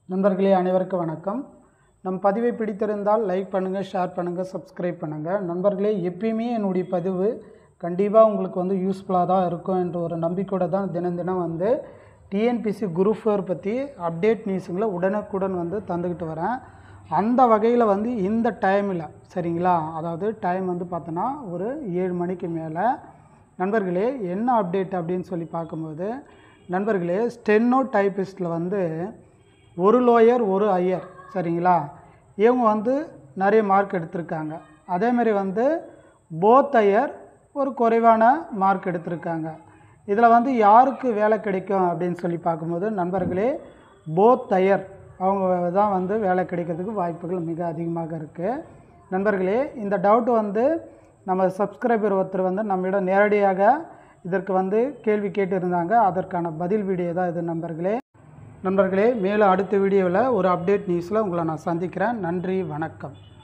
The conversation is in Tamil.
நண்பர்களே அனைவருக்கும் வணக்கம் நம் பதிவை பிடித்திருந்தால் லைக் பண்ணுங்கள் ஷேர் பண்ணுங்கள் சப்ஸ்கிரைப் பண்ணுங்கள் நண்பர்களே எப்பயுமே என்னுடைய பதிவு கண்டிப்பாக உங்களுக்கு வந்து யூஸ்ஃபுல்லாக தான் இருக்கும் என்ற ஒரு நம்பிக்கையோட தான் தினம் தினம் வந்து டிஎன்பிசி குரூப் ஃபோர் பற்றி அப்டேட் நியூஸுங்களை உடனுக்குடன் வந்து தந்துக்கிட்டு வரேன் அந்த வகையில் வந்து இந்த டைமில் சரிங்களா அதாவது டைம் வந்து பார்த்தோன்னா ஒரு ஏழு மணிக்கு மேலே நண்பர்களே என்ன அப்டேட் அப்படின்னு சொல்லி பார்க்கும்போது நண்பர்களே ஸ்டென்னோ டைப்பிஸ்ட்டில் வந்து ஒரு லோயர் ஒரு ஐயர் சரிங்களா இவங்க வந்து நிறைய மார்க் எடுத்திருக்காங்க அதேமாரி வந்து போத் ஐயர் ஒரு குறைவான மார்க் எடுத்திருக்காங்க இதில் வந்து யாருக்கு வேலை கிடைக்கும் அப்படின்னு சொல்லி பார்க்கும்போது நண்பர்களே போத் ஐயர் அவங்க தான் வந்து வேலை கிடைக்கிறதுக்கு வாய்ப்புகள் மிக அதிகமாக இருக்குது நண்பர்களே இந்த டவுட் வந்து நம்ம சப்ஸ்கிரைபர் ஒருத்தர் வந்து நம்மிடம் நேரடியாக இதற்கு வந்து கேள்வி கேட்டிருந்தாங்க அதற்கான பதில் வீடியோ தான் இது நண்பர்களே நண்பர்களே மேலும் அடுத்த வீடியோவில் ஒரு அப்டேட் நியூஸில் உங்களை நான் சந்திக்கிறேன் நன்றி வணக்கம்